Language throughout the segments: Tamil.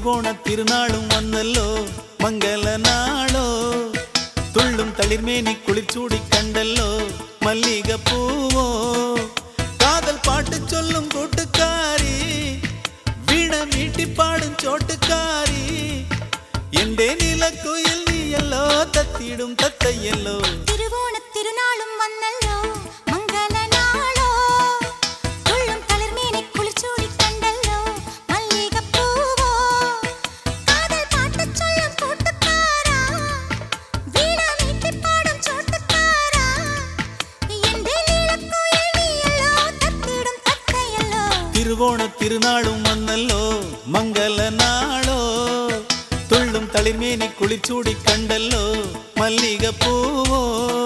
திருவோண திருநாளும் வந்தல்லோ மங்கள நாளோ துள்ளும் தளிர்மேனி குளிர்ச்சூடி கண்டல்லோ மல்லிகை பூவோ காதல் பாட்டு சொல்லும் கூட்டுக்காரி வீண மீட்டி பாடும் சோட்டுக்காரி எண்டே நிலக்குயில் நீ எல்லோ தத்திடும் தத்தை எல்லோ திருவோணத் திருநாளும் வந்தல்லோ மங்கள நாளோ துள்ளும் தளிர்மேனி குளிர்ச்சூடி கண்டல்லோ மல்லிகைப் பூவோ காதல் பாட்டுச் சொல்லும் கூட்டுக்காரா வீணா மீட்டிப் பாடும் சோட்டுக்காரா எந்தே நீலக்குயில் நீயல்லோ தத்திடும் தத்தையல்லோ திருவோண திருநாளும் வந்தல்லோ மங்கள நாளோ துள்ளும் தளிர்மேனி குளிர்ச்சூடி கண்டல்லோ மல்லிகை பூவோ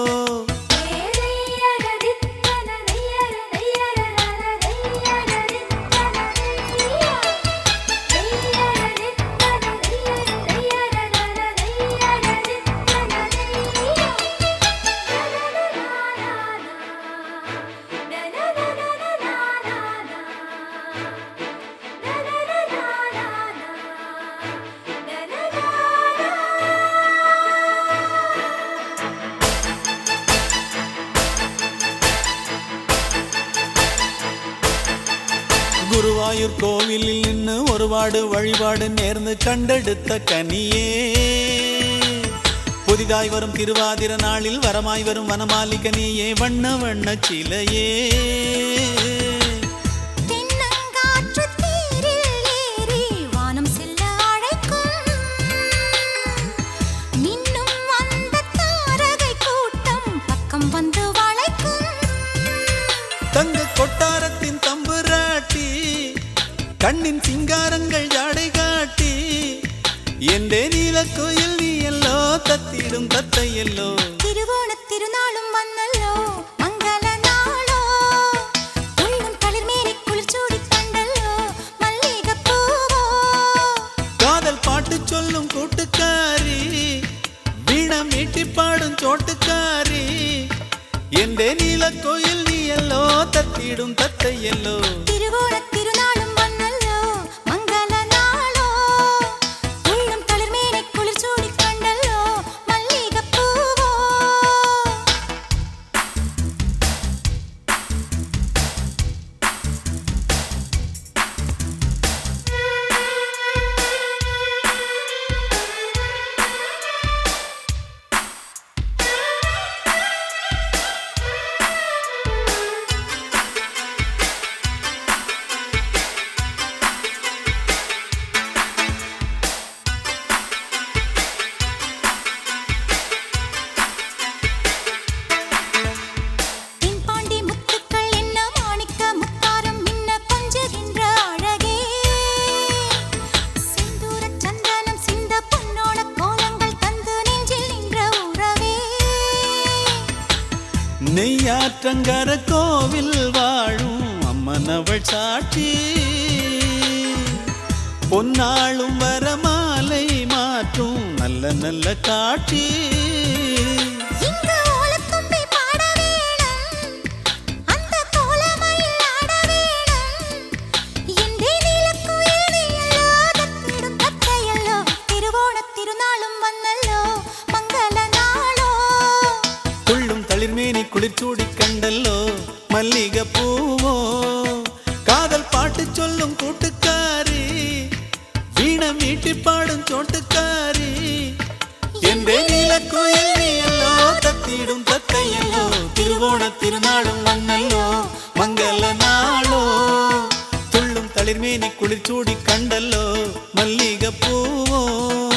குருவாயூர் கோவிலில் நின்று ஒருபாடு வழிபாடு நேர்ந்து கண்டெடுத்த கனியே புதிதாய் வரும் திருவாதிர நாளில் வரமாய் வரும் வனமாலிகனியே வண்ண வண்ண சிலையே தென்னங்காற்று தேரில் ஏறி வானம் செல்ல அழைக்கும் மின்னும் அந்த தாரகை கூட்டம் பக்கம் வந்து வளைக்கும் தங்க கொட்டாரத்தின் தம்புராட்டி கண்ணின் சிங்காரங்கள் ஜாடை காட்டி எந்தே நீல கோயில் நீ எல்லோ தத்திடும் தத்தை எல்லோ திருவோணத் திருநாளும் வந்தல்லோ மங்கள நாளோ துள்ளும் தளிர்மேனி குளிர்ச்சூடி கண்டல்லோ மல்லிகைப் பூவோ காதல் பாட்டு சொல்லும் கூட்டுக்காரி வீண மீட்டி பாடும் சோட்டுக்காரி எந்தே நீல கோயில் நீ எல்லோ தத்திடும் தத்தை எல்லோ திருவோணத் திருநாளும் வந்தல்லோ மங்கள நாளோ துள்ளும் தளிர்மேனி குளிர்ச்சூடி கண்டல்லோ மல்லிகைப் பூவோ தென்பாண்டி முத்துக்கள் என்ன மாணிக்க முத்தாரம் மின்ன கொஞ்சுகின்ற அழகே செந்தூரச் சந்தனம் சிந்த பொன்னோட கோலங்கள் தந்து நெஞ்சில் நின்ற உறவே நெய்யாற்றங்கர கோவில் வாழும் அம்மனவள் சாட்சி பொன்னாளும் வரமாலை மாற்றும் நல்ல நல்ல காட்சி இங்கு ஓலத்தும்பி பாட வேணும் அந்த கோலமயில் ஆட வேணும் எந்தே நீலக்குயில் நீயல்லோ தத்திடும் தத்தையல்லோ திருவோணத் திருநாளும் வந்தல்லோ மங்கள நாளோ துள்ளும் தளிர்மேனி குளிர்ச்சூடி கண்டல்லோ மல்லிகை பூவோ காதல் பாட்டு சொல்லும் கூட்டுக்காரி வீண மீட்டி பாடும் சோட்டுக்காரி எந்த நீலக்குயில் நீ எல்லோ தத்திடும் தத்தை எல்லோ திருவோண திருநாளும் வந்தல்லோ மங்கள நாளோ துள்ளும் தளிர்மேனி குளிர்ச்சூடி கண்டல்லோ மல்லிகை பூவோ